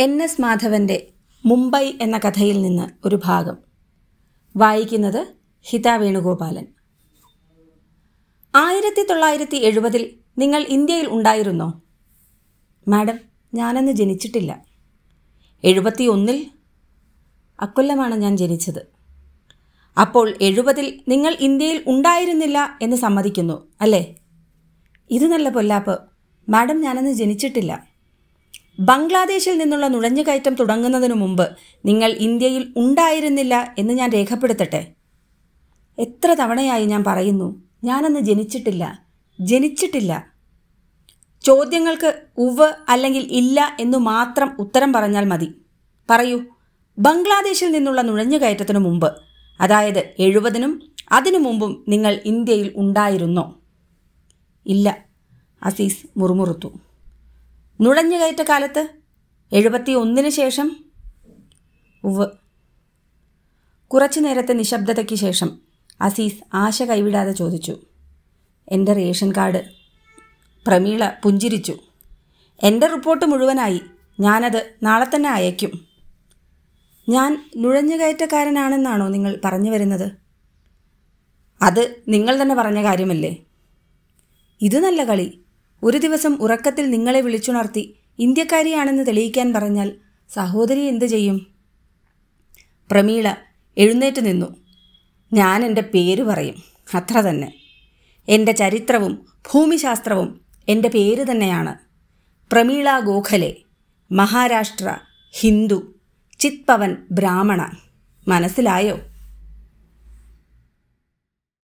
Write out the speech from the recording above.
N S മാധവൻ്റെ Mumbai എന്ന കഥയിൽ നിന്ന് ഒരു ഭാഗം വായിക്കുന്നത് ഹിത വേണുഗോപാലൻ ആയിരത്തി തൊള്ളായിരത്തി എഴുപതിൽ നിങ്ങൾ ഇന്ത്യയിൽ ഉണ്ടായിരുന്നോ മാഡം ഞാനന്ന് ജനിച്ചിട്ടില്ല എഴുപത്തി ഒന്നിൽ അക്കൊല്ലമാണ് ഞാൻ ജനിച്ചത് അപ്പോൾ എഴുപതിൽ നിങ്ങൾ ഇന്ത്യയിൽ ഉണ്ടായിരുന്നില്ല എന്ന് സമ്മതിക്കുന്നു അല്ലേ ഇത് നല്ല പൊല്ലാപ്പ് മാഡം ഞാനന്ന് ജനിച്ചിട്ടില്ല ബംഗ്ലാദേശിൽ നിന്നുള്ള നുഴഞ്ഞുകയറ്റം തുടങ്ങുന്നതിനു മുമ്പ് നിങ്ങൾ ഇന്ത്യയിൽ ഉണ്ടായിരുന്നില്ല എന്ന് ഞാൻ രേഖപ്പെടുത്തട്ടെ എത്ര തവണയായി ഞാൻ പറയുന്നു ഞാനന്ന് ജനിച്ചിട്ടില്ല ജനിച്ചിട്ടില്ല ചോദ്യങ്ങൾക്ക് ഉവ് അല്ലെങ്കിൽ ഇല്ല എന്നു മാത്രം ഉത്തരം പറഞ്ഞാൽ മതി പറയൂ ബംഗ്ലാദേശിൽ നിന്നുള്ള നുഴഞ്ഞുകയറ്റത്തിനു മുമ്പ് അതായത് എഴുപതിനും അതിനു മുമ്പും നിങ്ങൾ ഇന്ത്യയിൽ ഉണ്ടായിരുന്നോ ഇല്ല അസീസ് മുറുമുറുത്തു നുഴഞ്ഞുകയറ്റ കാലത്ത് എഴുപത്തി ഒന്നിന് ശേഷം ഉവ് കുറച്ചു നേരത്തെ നിശബ്ദതയ്ക്ക് ശേഷം അസീസ് ആശ കൈവിടാതെ ചോദിച്ചു എൻ്റെ റേഷൻ കാർഡ് പ്രമീള പുഞ്ചിരിച്ചു എൻ്റെ റിപ്പോർട്ട് മുഴുവനായി ഞാനത് നാളെ തന്നെ അയക്കും ഞാൻ നുഴഞ്ഞുകയറ്റക്കാരനാണെന്നാണോ നിങ്ങൾ പറഞ്ഞു വരുന്നത് അത് നിങ്ങൾ തന്നെ പറഞ്ഞ കാര്യമല്ലേ ഇത് നല്ല കളി ഒരു ദിവസം ഉറക്കത്തിൽ നിങ്ങളെ വിളിച്ചുണർത്തി ഇന്ത്യക്കാരിയാണെന്ന് തെളിയിക്കാൻ പറഞ്ഞാൽ സഹോദരി എന്തു ചെയ്യും പ്രമീള എഴുന്നേറ്റ് നിന്നു ഞാൻ എൻ്റെ പേര് പറയും അത്ര തന്നെ എൻ്റെ ചരിത്രവും ഭൂമിശാസ്ത്രവും എൻ്റെ പേര് തന്നെയാണ് പ്രമീള ഗോഖലെ മഹാരാഷ്ട്ര ഹിന്ദു ചിത്പവൻ ബ്രാഹ്മണ മനസ്സിലായോ